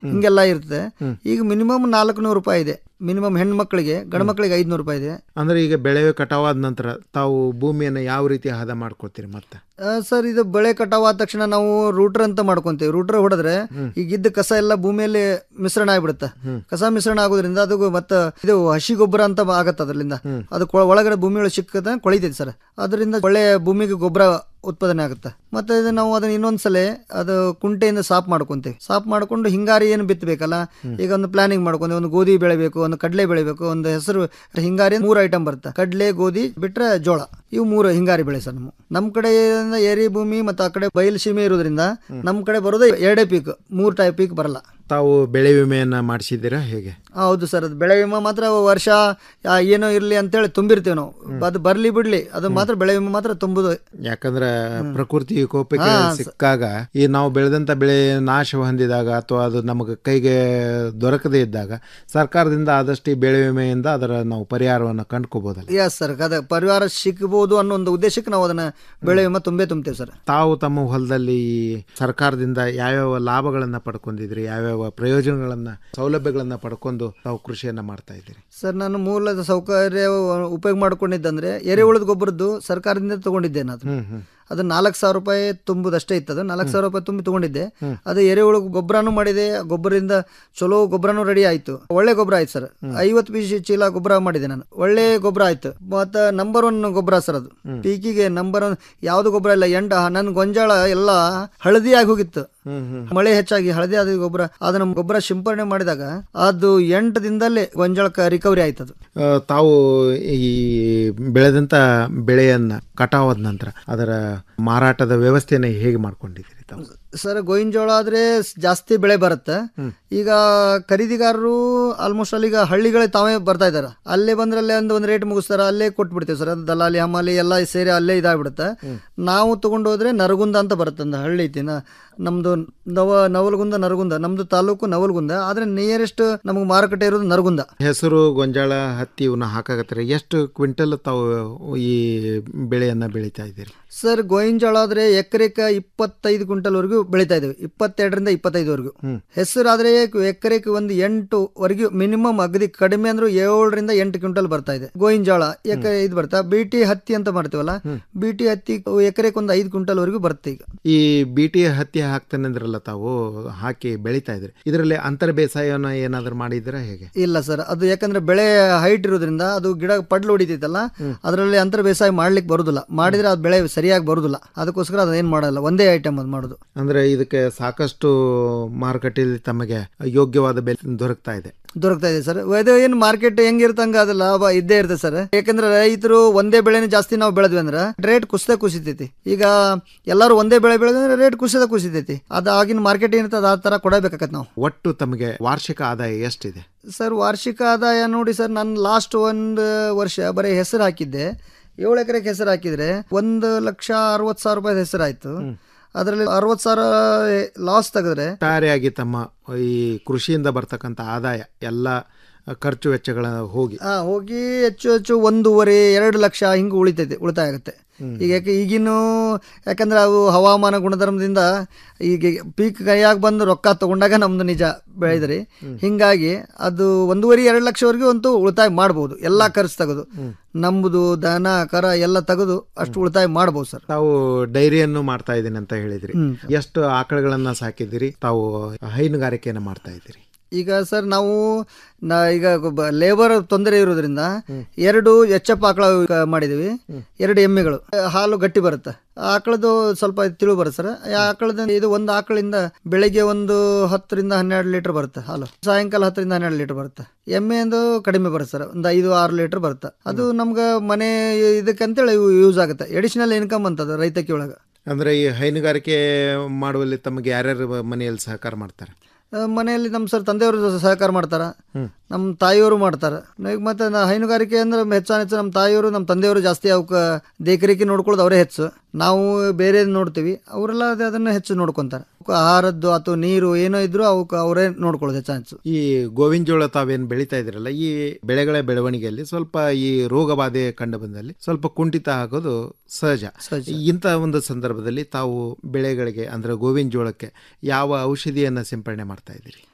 ಹಿಂಗೆಲ್ಲ ಇರ್ತದೆ ಈಗ ಮಿನಿಮಮ್ ನಾಲ್ಕು ನೂರು ರೂಪಾಯಿ ಇದೆ ಮಿನಿಮಮ್ ಹೆಣ್ಮಕ್ಳಿಗೆ ಗಂಡು ಮಕ್ಕಳಿಗೆ ಐದ್ನೂರು ರೂಪಾಯಿ ಇದೆ ಅಂದ್ರೆ ಈಗ ಬೆಳೆ ಕಟಾವಾದ ನಂತರ ತಾವು ಭೂಮಿಯನ್ನು ಯಾವ ರೀತಿ ಹದ ಮಾಡ್ಕೊಳ್ತೀರಿ ಮತ್ತೆ ಆ, ಸರ್ ಇದು ಬೆಳೆ ಕಟಾವಾದ ತಕ್ಷಣ ನಾವು ರೂಟರ್ ಅಂತ ಮಾಡ್ಕೊಂತೀವಿ ರೂಟರ್ ಹೊಡೆದ್ರೆ ಈಗ ಇದ್ದ ಕಸ ಎಲ್ಲ ಭೂಮಿಯಲ್ಲಿ ಮಿಶ್ರಣ ಆಗ್ಬಿಡುತ್ತೆ ಕಸ ಮಿಶ್ರಣ ಆಗೋದ್ರಿಂದ ಅದು ಮತ್ತೆ ಇದು ಹಸಿ ಗೊಬ್ಬರ ಅಂತ ಆಗತ್ತೆ ಅದರಿಂದ ಅದು ಕೊ- ಒಳಗಡೆ ಭೂಮಿ ಒಳಗೆ ಸಿಕ್ಕದ ಕೊಳಿತೈತಿ ಸರ್ ಅದರಿಂದ ಒಳ್ಳೆ ಭೂಮಿಗೆ ಗೊಬ್ಬರ ಉತ್ಪಾದನೆ ಆಗುತ್ತೆ ಮತ್ತೆ ಇದು ನಾವು ಅದನ್ನ ಇನ್ನೊಂದ್ಸಲ ಅದು ಕುಂಟೆಯಿಂದ ಸಾಫ್ ಮಾಡ್ಕೊಂತೀವಿ ಸಾಫ್ ಮಾಡ್ಕೊಂಡು ಹಿಂಗಾರಿ ಏನು ಬಿತ್ತಬೇಕಲ್ಲ ಈಗ ಒಂದು ಪ್ಲಾನಿಂಗ್ ಮಾಡ್ಕೊಂತೀವಿ ಒಂದು ಗೋಧಿ ಬೆಳಿಬೇಕು ಒಂದು ಕಡಲೆ ಬೆಳಿಬೇಕು ಒಂದು ಹೆಸರು ಹಿಂಗಾರಿ ಮೂರು ಐಟಮ್ ಬರುತ್ತೆ ಕಡಲೆ ಗೋಧಿ ಬಿಟ್ರೆ ಜೋಳ ಇವು ಮೂರು ಹಿಂಗಾರಿ ಬೆಳೆ ಸರ್ ನಮ್ಮ ನಮ್ಮ ಕಡೆ ಏರಿ ಭೂಮಿ ಮತ್ತು ಆ ಕಡೆ ಬಯಲು ಸೀಮೆ ಇರೋದ್ರಿಂದ ನಮ್ಮ ಕಡೆ ಬರೋದು ಎರಡೇ ಪೀಕ್ ಮೂರು ಟೈಪ್ ಪೀಕ್ ಬರಲ್ಲ ತಾವು ಬೆಳೆ ವಿಮೆಯನ್ನ ಮಾಡಿಸಿದ್ದೀರಾ ಹೇಗೆ ಆ, ಹೌದು ಸರ್ ಅದು ಬೆಳೆ ವಿಮೆ ಮಾತ್ರ ವರ್ಷ ಆ, ಏನೋ ಇರಲಿ ಅಂತೇಳಿ ತುಂಬಿರ್ತೀವಿ ನಾವು ಅದು ಬರಲಿ ಬಿಡ್ಲಿ ಅದು ಮಾತ್ರ ಬೆಳೆ ವಿಮೆ ಮಾತ್ರ ತುಂಬುದು ಯಾಕಂದ್ರೆ ಪ್ರಕೃತಿ ವಿಕೋಪಕ್ಕೆ ಸಿಕ್ಕಾಗ ಈ ನಾವು ಬೆಳೆದಂತ ಬೆಳೆ ನಾಶ ಹೊಂದಿದಾಗ ಅಥವಾ ಅದು ನಮಗೆ ಕೈಗೆ ದೊರಕದೇ ಇದ್ದಾಗ ಸರ್ಕಾರದಿಂದ ಆದಷ್ಟು ಈ ಬೆಳೆ ವಿಮೆಯಿಂದ ಅದರ ನಾವು ಪರಿಹಾರವನ್ನು ಕಂಡ್ಕೋಬಹುದಲ್ಲ ಎಸ್ ಸರ್ ಅದ ಪರಿವಾರ ಸಿಗ್ಬೋದು ಅನ್ನೋ ಒಂದು ಉದ್ದೇಶಕ್ಕೆ ನಾವು ಅದನ್ನ ಬೆಳೆ ವಿಮೆ ತುಂಬೇ ತುಂಬ್ತೇವೆ ಸರ್ ತಾವು ತಮ್ಮ ಹೊಲದಲ್ಲಿ ಈ ಸರ್ಕಾರದಿಂದ ಯಾವ್ಯಾವ ಲಾಭಗಳನ್ನ ಪಡ್ಕೊಂಡಿದ್ರಿ ಯಾವ್ಯಾವ ಪ್ರಯೋಜನಗಳನ್ನ ಸೌಲಭ್ಯಗಳನ್ನ ಪಡ್ಕೊಂಡು ತಾವು ಕೃಷಿಯನ್ನ ಮಾಡ್ತಾ ಇದ್ದೀರಿ ಸರ್ ನಾನು ಮೂಲದ ಸೌಕರ್ಯ ಉಪಯೋಗ ಮಾಡ್ಕೊಂಡಿದ್ದಂದ್ರೆ ಎರೆಹುಳದ ಗೊಬ್ಬರದ್ದು ಸರ್ಕಾರದಿಂದ ತಗೊಂಡಿದ್ದೆ ನಾನು ಹ್ಮ್ ಹ್ಮ್ ಅದು ನಾಲ್ಕು ಸಾವಿರ ರೂಪಾಯಿ ತುಂಬುದಷ್ಟೇ ಇತ್ತು ಅದು ನಾಲ್ಕು ಸಾವಿರ ರೂಪಾಯಿ ತುಂಬಿ ತಗೊಂಡಿದ್ದೆ ಅದು ಎರೆಹುಳು ಗೊಬ್ಬರನೂ ಮಾಡಿದೆ ಗೊಬ್ಬರದಿಂದ ಚಲೋ ಗೊಬ್ಬರನೂ ರೆಡಿ ಆಯ್ತು ಒಳ್ಳೆ ಗೊಬ್ಬರ ಆಯ್ತು ಸರ್ ಐವತ್ತು ಪೀಸ್ ಚೀಲ ಗೊಬ್ಬರ ಮಾಡಿದೆ ನಾನು ಒಳ್ಳೆ ಗೊಬ್ಬರ ಆಯ್ತು ಮತ್ತೆ ನಂಬರ್ ಒನ್ ಗೊಬ್ಬರ ಸರ್ ಅದು ಪೀಕಿಗೆ ನಂಬರ್ ಒನ್ ಯಾವ್ದು ಗೊಬ್ಬರ ಇಲ್ಲ ಎಂಡ ನನ್ನ ಗೊಂಜಾಳ ಎಲ್ಲ ಹಳದಿ ಆಗಿ ಹೋಗಿತ್ತು ಹ್ಮ್ ಹ್ಮ್ ಮಳೆ ಹೆಚ್ಚಾಗಿ ಹಳದಿ ಆದ ಗೊಬ್ಬರ ಅದನ್ನ ಗೊಬ್ಬರ ಸಿಂಪರಣೆ ಮಾಡಿದಾಗ ಅದು ಎಂಟು ದಿನದಲ್ಲೇ ಗೊಂಜಾಳಕ್ಕೆ ರಿಕವರಿ ಆಯ್ತು ಅದು ಆ, ತಾವು ಈ ಬೆಳೆದಂತ ಬೆಳೆಯನ್ನ ಕಟಾವಾದ ನಂತರ ಅದರ ಮಾರಾಟದ ವ್ಯವಸ್ಥೆಯನ್ನು ಹೇಗೆ ಮಾಡ್ಕೊಂಡಿದ್ದೀರಿ ತಾವು ಸರ್ ಗೋವಿನ ಜೋಳ ಆದ್ರೆ ಸ್- ಜಾಸ್ತಿ ಬೆಳೆ ಬರುತ್ತೆ ಈಗ ಖರೀದಿಗಾರರು ಆಲ್ಮೋಸ್ಟ್ ಅಲ್ಲಿ ಈಗ ಹಳ್ಳಿಗಳೇ ತಾವೇ ಬರ್ತಾ ಇದಾರೆ ಅಲ್ಲೇ ಬಂದ್ರೆ ಅಲ್ಲೇ ಒಂದು ಒಂದು ರೇಟ್ ಮುಗಿಸ್ತಾರ ಅಲ್ಲೇ ಕೊಟ್ಬಿಡ್ತೇವೆ ಸರ್ ಅದು ದಲಾಲಿ ಹಮಾಲಿ ಎಲ್ಲ ಸೇರಿ ಅಲ್ಲೇ ಇದಾಗ್ಬಿಡುತ್ತೆ ನಾವು ತಗೊಂಡು ಹೋದ್ರೆ ನರಗುಂದ ಅಂತ ಬರುತ್ತೆ ಒಂದು ಹಳ್ಳಿ ಐತಿ ನ- ನಮ್ದು ನವ ನವಲಗುಂದ ನರಗುಂದ ನಮ್ದು ತಾಲೂಕು ನವಲಗುಂದ ಆದ್ರೆ ನಿಯರೆಸ್ಟ್ ನಮಗೆ ಮಾರುಕಟ್ಟೆ ಇರೋದು ನರಗುಂದ ಹೆಸರು ಗೊಂಜಾಳ ಹತ್ತಿ ಇವನ್ನ ಹಾಕಾಕತ್ತಾರೆ ಎಷ್ಟು ಕ್ವಿಂಟಲ್ ತಾವು ಈ ಬೆಳೆಯನ್ನ ಬೆಳೀತಾ ಇದ್ದೀರಿ ಸರ್ ಗೋವಿನ ಜೋಳ ಆದ್ರೆ ಎಕರೆಕ ಇಪ್ಪತ್ತೈದು ಕ್ವಿಂಟಲ್ ವರೆಗೂ ಬೆಳಿತಾ ಇದ್ದೇವೆ ಇಪ್ಪತ್ತೆರಡರಿಂದ ಇಪ್ಪತ್ತೈದುವರೆಗೂ ಹೆಸರಾದ್ರೆ ಎಕರೆಗೆ ಒಂದು ಎಂಟು ವರೆಗೂ ಮಿನಿಮಮ್ ಅಗದಿ ಕಡಿಮೆ ಅಂದ್ರೆ ಏಳರಿಂದ ಎಂಟು ಕ್ವಿಂಟಲ್ ಬರ್ತಾ ಇದೆ ಗೋವಿನ ಜೋಳ ಎಕರೆ ಇದು ಬರ್ತಾ ಬಿಟಿ ಹತ್ತಿ ಅಂತ ಮಾಡ್ತೀವಲ್ಲ ಬಿಟಿ ಹತ್ತಿ ಎಕರೆಗೆ ಒಂದು ಐದು ಕ್ವಿಂಟಲ್ ವರೆಗೂ ಬರುತ್ತೆ ಈಗ ಈ ಬಿಟಿ ಹತ್ತಿ ಹಾಕ್ತಾನೆ ಅಂದ್ರಲ್ಲ ತಾವು ಹಾಕಿ ಬೆಳೀತಾ ಇದ್ರಿ ಇದರಲ್ಲಿ ಅಂತರ ಬೇಸಾಯವನ್ನ ಏನಾದ್ರು ಮಾಡಿದ್ದೀರಾ ಹೇಗೆ ಇಲ್ಲ ಸರ್ ಅದು ಯಾಕಂದ್ರೆ ಬೆಳೆ ಹೈಟ್ ಇರೋದ್ರಿಂದ ಅದು ಗಿಡ ಪಡ್ಲು ಹೊಡಿತೈತಲ್ಲ ಅದರಲ್ಲಿ ಅಂತರ ಬೇಸಾಯ ಮಾಡ್ಲಿಕ್ಕೆ ಬರುದಿಲ್ಲ ಮಾಡಿದ್ರೆ ಅದು ಬೆಳೆ ಸರಿಯಾಗಿ ಬರುದಿಲ್ಲ ಅದಕ್ಕೋಸ್ಕರ ಅದೇನ್ ಮಾಡಲ್ಲ ಒಂದೇ ಐಟಮ್ ಅದು ಮಾಡೋದು ಅಂದ್ರೆ ಇದಕ್ಕೆ ಸಾಕಷ್ಟು ಮಾರುಕಟ್ಟೆಯಲ್ಲಿ ತಮಗೆ ಯೋಗ್ಯವಾದ ಬೆಲೆ ದೊರಕ್ತಾ ಇದೆ ದೊರಕ್ತಾ ಇದೆ ಸರ್ ಇದು ಏನು ಮಾರ್ಕೆಟ್ ಹೆಂಗಿರ್ತಂಗ ಅದು ಲಾಭ ಇದ್ದೇ ಇರುತ್ತೆ ಸರ್ ಯಾಕಂದ್ರೆ ರೈತರು ಒಂದೇ ಬೆಳೆನ ಜಾಸ್ತಿ ನಾವು ಬೆಳೆದ್ವಿ ಅಂದ್ರೆ ರೇಟ್ ಕುಸಿತ ಕುಸಿತೈತಿ ಈಗ ಎಲ್ಲರೂ ಒಂದೇ ಬೆಳೆ ಬೆಳೆದ್ರೆ ರೇಟ್ ಕುಸಿದ ಕುಸಿತೈತಿ ಅದು ಆಗಿನ ಮಾರ್ಕೆಟ್ ಏನಿರ್ತದೆ ಆ ತರ ಕೊಡಬೇಕಾಗತ್ತೆ ನಾವು ಒಟ್ಟು ತಮಗೆ ವಾರ್ಷಿಕ ಆದಾಯ ಎಷ್ಟಿದೆ ಸರ್ ವಾರ್ಷಿಕ ಆದಾಯ ನೋಡಿ ಸರ್ ನಾನು ಲಾಸ್ಟ್ ಒಂದು ವರ್ಷ ಬರೀ ಹೆಸರು ಹಾಕಿದ್ದೆ ಏಳು ಎಕರೆಗೆ ಹೆಸರು ಹಾಕಿದ್ರೆ ಒಂದು ಲಕ್ಷ ಅರವತ್ತು ಸಾವಿರ ರೂಪಾಯಿ ಹೆಸರು ಆಯ್ತು ಅದರಲ್ಲಿ ಅರವತ್ತು ಸಾವಿರ ಲಾಸ್ ತೆಗೆದ್ರೆ ಒಟ್ಟಾರೆಯಾಗಿ ತಮ್ಮ ಈ ಕೃಷಿಯಿಂದ ಬರ್ತಕ್ಕಂಥ ಆದಾಯ ಎಲ್ಲ ಖರ್ಚು ವೆಚ್ಚಗಳ ಹೋಗಿ ಆ ಹೋಗಿ ಹೆಚ್ಚು ಹೆಚ್ಚು ಒಂದೂವರೆ ಎರಡು ಲಕ್ಷ ಹಿಂಗೆ ಉಳಿತೈತೆ ಉಳಿತಾಯ ಆಗುತ್ತೆ ಈಗ ಯಾಕೆ ಈಗಿನ ಯಾಕಂದ್ರೆ ಅವು ಹವಾಮಾನ ಗುಣಧರ್ಮದಿಂದ ಈಗ ಪೀಕ್ ಕೈಯಾಗಿ ಬಂದು ರೊಕ್ಕ ತಗೊಂಡಾಗ ನಮ್ದು ನಿಜ ಬೆಳೆದ್ರಿ ಹಿಂಗಾಗಿ ಅದು ಒಂದೂವರೆ ಎರಡು ಲಕ್ಷವರೆಗೂ ಅಂತೂ ಉಳಿತಾಯ ಮಾಡ್ಬೋದು ಎಲ್ಲಾ ಖರ್ಚು ತೆಗೆದು ನಮ್ಮದು ದನ ಕರ ಎಲ್ಲ ತೆಗೆದು ಅಷ್ಟು ಉಳಿತಾಯ ಮಾಡ್ಬೋದು ಸರ್ ತಾವು ಡೈರಿಯನ್ನು ಮಾಡ್ತಾ ಇದ್ದೀನಿ ಅಂತ ಹೇಳಿದ್ರಿ ಎಷ್ಟು ಆಕಳುಗಳನ್ನ ಸಾಕಿದ್ದೀರಿ ತಾವು ಹೈನುಗಾರಿಕೆಯನ್ನು ಮಾಡ್ತಾ ಇದ್ದೀರಿ ಈಗ ಸರ್ ನಾವು ನಾ ಈಗ ಲೇಬರ್ ತೊಂದರೆ ಇರೋದ್ರಿಂದ ಎರಡು ಎಚ್ಚಪ್ಪ ಆಕಳ ಕ- ಮಾಡಿದೀವಿ ಎರಡು ಎಮ್ಮೆಗಳು ಹಾಲು ಗಟ್ಟಿ ಬರುತ್ತೆ ಆಕಳದು ಸ್ವಲ್ಪ ತಿಳು ಬರುತ್ತೆ ಸರ್ ಆ ಆಕಳದ ಇದು ಒಂದು ಆಕಳಿಂದ ಬೆಳಿಗ್ಗೆ ಒಂದು ಹತ್ತರಿಂದ ಹನ್ನೆರಡು ಲೀಟರ್ ಬರುತ್ತೆ ಹಾಲು ಸಾಯಂಕಾಲ ಹತ್ತರಿಂದ ಹನ್ನೆರಡು ಲೀಟರ್ ಬರುತ್ತೆ ಎಮ್ಮೆ ಒಂದು ಕಡಿಮೆ ಬರುತ್ತೆ ಸರ್ ಒಂದು ಐದು ಆರು ಲೀಟರ್ ಬರುತ್ತೆ ಅದು ನಮ್ಗೆ ಮನೆ ಇದಕ್ಕಂತೇಳಿ ಯೂಸ್ ಆಗುತ್ತೆ ಎಡಿಷನಲ್ ಇನ್ಕಮ್ ಅಂತದ ರೈತಕಿ ಒಳಗೆ ಅಂದ್ರೆ ಈ ಹೈನುಗಾರಿಕೆ ಮಾಡುವಲ್ಲಿ ತಮಗೆ ಯಾರ್ಯಾರು ಮನೆಯಲ್ಲಿ ಸಹಕಾರ ಮಾಡ್ತಾರೆ ಆ, ಮನೆಯಲ್ಲಿ ನಮ್ಮ ಸರ್ ತಂದೆಯವರು ಸಹಕಾರ ಮಾಡ್ತಾರ ನಮ್ಮ ತಾಯಿಯವರು ಮಾಡ್ತಾರ ಈಗ ಮತ್ತೆ ನಾ ಹೈನುಗಾರಿಕೆ ಅಂದ್ರೆ ಹೆಚ್ಚಾನ ಹೆಚ್ಚು ನಮ್ಮ ತಾಯಿಯವರು ನಮ್ಮ ತಂದೆಯವರು ಜಾಸ್ತಿ ಅವಕ್ಕೆ ದೇಕರಿಕೆ ನೋಡ್ಕೊಳ್ಳೋದು ಅವರೇ ಹೆಚ್ಚು ನಾವು ಬೇರೆ ನೋಡ್ತೀವಿ ಅವರೆಲ್ಲ ಅದೇ ಅದನ್ನ ಹೆಚ್ಚು ನೋಡ್ಕೊಂತಾರೆ ಅವಕ್ಕೆ ಆಹಾರದ್ದು ಅಥವಾ ನೀರು ಏನೋ ಇದ್ರು ಅವಕ್ಕೆ ಅವರೇ ನೋಡ್ಕೊಳ್ಳೋದು ಹೆಚ್ಚಾನ ಹೆಚ್ಚು ಈ ಗೋವಿನ ಜೋಳ ತಾವೇನು ಬೆಳೀತಾ ಇದ್ರಲ್ಲ ಈ ಬೆಳೆಗಳ ಬೆಳವಣಿಗೆಯಲ್ಲಿ ಸ್ವಲ್ಪ ಈ ರೋಗ ಬಾಧೆ ಕಂಡು ಬಂದಲ್ಲಿ ಸ್ವಲ್ಪ ಕುಂಠಿತ ಆಗೋದು ಸಹಜ ಇಂಥ ಒಂದು ಸಂದರ್ಭದಲ್ಲಿ ತಾವು ಬೆಳೆಗಳಿಗೆ ಅಂದ್ರೆ ಗೋವಿನ ಜೋಳಕ್ಕೆ ಯಾವ ಔಷಧಿಯನ್ನ ಸಿಂಪರಣೆ ಮಾಡ್ತಾ ಇದ್ದೀರಿ